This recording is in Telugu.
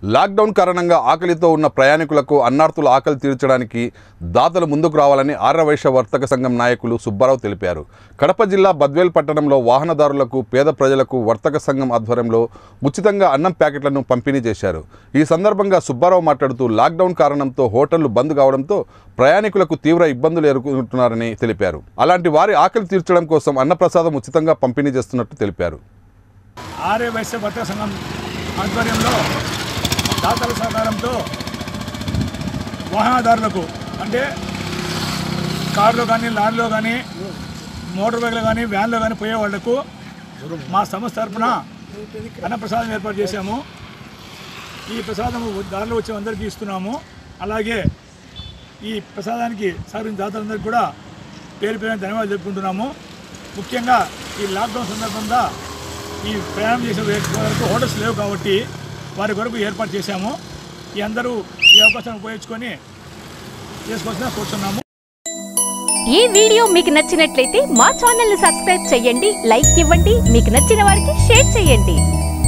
లాక్డౌన్ కారణంగా ఆకలితో ఉన్న ప్రయాణికులకు అన్నార్తుల ఆకలి తీర్చడానికి దాతలు ముందుకు రావాలని ఆర్యవైశ్య వర్తక సంఘం నాయకులు సుబ్బారావు తెలిపారు కడప జిల్లా బద్వేల్ పట్టణంలో వాహనదారులకు పేద ప్రజలకు వర్తక సంఘం ఆధ్వర్యంలో ఉచితంగా అన్నం ప్యాకెట్లను పంపిణీ చేశారు ఈ సందర్భంగా సుబ్బారావు మాట్లాడుతూ లాక్డౌన్ కారణంతో హోటళ్లు బంద్ కావడంతో ప్రయాణికులకు తీవ్ర ఇబ్బందులు ఎదుర్కొంటున్నారని తెలిపారు అలాంటి వారి ఆకలి తీర్చడం కోసం అన్నప్రసాదం ఉచితంగా పంపిణీ చేస్తున్నట్టు తెలిపారు ఆర్య వైశ్య వర్తక సంఘం ఆధ్వర్యంలో దాతల సహకారంతో వాహనదారులకు అంటే కారులో కానీ లారీలో కానీ మోటార్ బైక్లో కానీ వ్యాన్లో కానీ పోయే వాళ్లకు మా సంస్థ తరఫున అన్నప్రసాదం ఏర్పాటు చేశాము ఈ ప్రసాదం దారిలో వచ్చే అందరికీ ఇస్తున్నాము అలాగే ఈ ప్రసాదానికి సహకరించిన దాతలందరికీ కూడా పేరు పేరున ధన్యవాదాలు తెలుపుకుంటున్నాము ముఖ్యంగా ఈ లాక్డౌన్ సందర్భంగా ఈ ప్రయాణం చేసే వ్యక్తి వరకు హోటల్స్ లేవు కాబట్టి వారి కొరకు ఏర్పాటు చేశాము ఈ అందరూ ఈ అవకాశాన్ని ఉపయోగించుకొని చేసుకోవాల్సిన కోరుతున్నాము ఈ వీడియో మీకు నచ్చినట్లయితే మా ఛానల్ ని సబ్స్క్రైబ్ చేయండి లైక్ ఇవ్వండి మీకు నచ్చిన వారికి షేర్ చేయండి